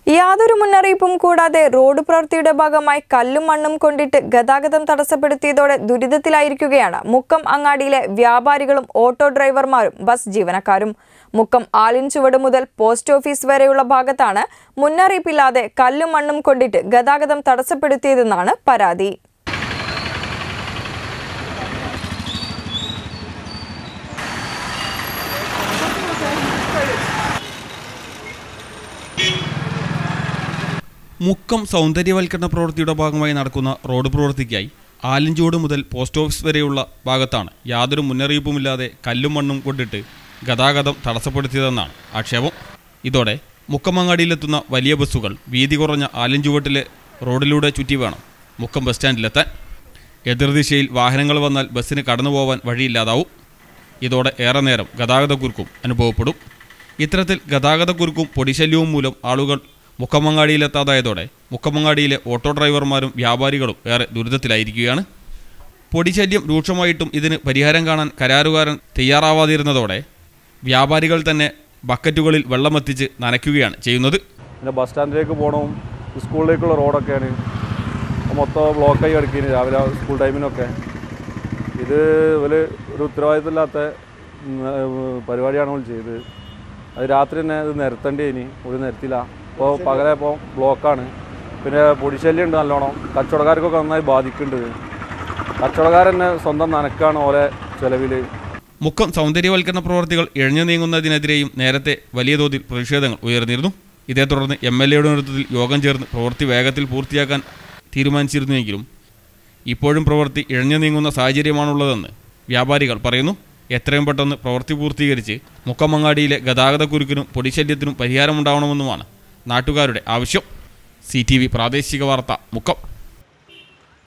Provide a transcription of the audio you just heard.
യാതൊരു മുന്നറിയിപ്പും കൂടാതെ റോഡ് പ്രവൃത്തിയുടെ ഭാഗമായി കല്ലും മണ്ണും കൊണ്ടിട്ട് ഗതാഗതം തടസ്സപ്പെടുത്തിയതോടെ ദുരിതത്തിലായിരിക്കുകയാണ് മുക്കം അങ്ങാടിയിലെ വ്യാപാരികളും ഓട്ടോ ഡ്രൈവർമാരും ബസ് ജീവനക്കാരും മുക്കം ആലിൻചുവട് മുതൽ പോസ്റ്റ് ഓഫീസ് വരെയുള്ള ഭാഗത്താണ് മുന്നറിയിപ്പില്ലാതെ കല്ലും മണ്ണും കൊണ്ടിട്ട് ഗതാഗതം തടസ്സപ്പെടുത്തിയതെന്നാണ് പരാതി മുക്കം സൗന്ദര്യവൽക്കരണ പ്രവൃത്തിയുടെ ഭാഗമായി നടക്കുന്ന റോഡ് പ്രവൃത്തിക്കായി ആലഞ്ചോട് മുതൽ പോസ്റ്റ് ഓഫീസ് വരെയുള്ള ഭാഗത്താണ് യാതൊരു മുന്നറിയിപ്പുമില്ലാതെ കല്ലും മണ്ണും കൊണ്ടിട്ട് ഗതാഗതം തടസ്സപ്പെടുത്തിയതെന്നാണ് ആക്ഷേപം ഇതോടെ മുക്കമങ്ങാടിയിലെത്തുന്ന വലിയ ബസ്സുകൾ വീതി കുറഞ്ഞ ആലഞ്ചുവട്ടിലെ റോഡിലൂടെ ചുറ്റി വേണം മുക്കം ബസ് സ്റ്റാൻഡിലെത്താൻ എതിർദിശയിൽ വാഹനങ്ങൾ വന്നാൽ ബസ്സിന് കടന്നു പോകാൻ വഴിയില്ലാതാവും ഇതോടെ ഏറെ നേരം ഗതാഗതക്കുരുക്കും അനുഭവപ്പെടും ഇത്തരത്തിൽ ഗതാഗതക്കുരുക്കും പൊടിശല്യവും മൂലം ആളുകൾ മുക്കമങ്ങാടിയിലെത്താതായതോടെ മുക്കമങ്ങാടിയിലെ ഓട്ടോ ഡ്രൈവർമാരും വ്യാപാരികളും ഏറെ ദുരിതത്തിലായിരിക്കുകയാണ് പൊടിശല്യം രൂക്ഷമായിട്ടും ഇതിന് പരിഹാരം കാണാൻ കരാറുകാരൻ തയ്യാറാവാതിരുന്നതോടെ വ്യാപാരികൾ തന്നെ ബക്കറ്റുകളിൽ വെള്ളമെത്തിച്ച് നനയ്ക്കുകയാണ് ചെയ്യുന്നത് പിന്നെ ബസ് സ്റ്റാൻഡിലേക്ക് പോകണം സ്കൂളിലേക്കുള്ള റോഡൊക്കെയാണ് മൊത്തം ബ്ലോക്കായി കിടക്കുന്നു രാവിലെ സ്കൂൾ ടൈമിനൊക്കെ ഇത് ഇവര് ഒരു ഉത്തരവാദിത്തമില്ലാത്ത ഉം, ഏഹ്, പരിപാടിയാണ് ഇവർ ചെയ്തത് അത് രാത്രി തന്നെ ഇത് നിരത്തേണ്ടി ഇനി ഒരു നിരത്തില്ല ഇപ്പോൾ പകരം ഇപ്പോൾ ബ്ലോക്കാണ് പിന്നെ പൊടിശല്യം ഉണ്ട് നല്ലോണം കച്ചവടക്കാർക്കൊക്കെ നന്നായി ബാധിക്കുന്നുണ്ട് കച്ചവടക്കാരന്നെ സ്വന്തം നനക്കാണ് ഓലെ ചിലവിൽ മുക്കം സൗന്ദര്യവൽക്കരണ പ്രവർത്തികൾ ഇഴഞ്ഞു നീങ്ങുന്നതിനെതിരെയും നേരത്തെ വലിയ തോതിൽ പ്രതിഷേധങ്ങൾ ഉയർന്നിരുന്നു ഇതേ തുടർന്ന് എം എൽ എയുടെ നേതൃത്വത്തിൽ യോഗം ചേർന്ന് പ്രവൃത്തി വേഗത്തിൽ പൂർത്തിയാക്കാൻ തീരുമാനിച്ചിരുന്നുവെങ്കിലും ഇപ്പോഴും പ്രവൃത്തി ഇഴഞ്ഞു നീങ്ങുന്ന സാഹചര്യമാണുള്ളതെന്ന് വ്യാപാരികൾ പറയുന്നു എത്രയും പെട്ടെന്ന് പ്രവൃത്തി പൂർത്തീകരിച്ച് മുക്കമങ്ങാടിയിലെ ഗതാഗതക്കുരുക്കിനും പൊടിശല്യത്തിനും പരിഹാരമുണ്ടാവണമെന്നുമാണ് നാട്ടുകാരുടെ ആവശ്യം സി പ്രാദേശിക വാർത്ത മുക്കം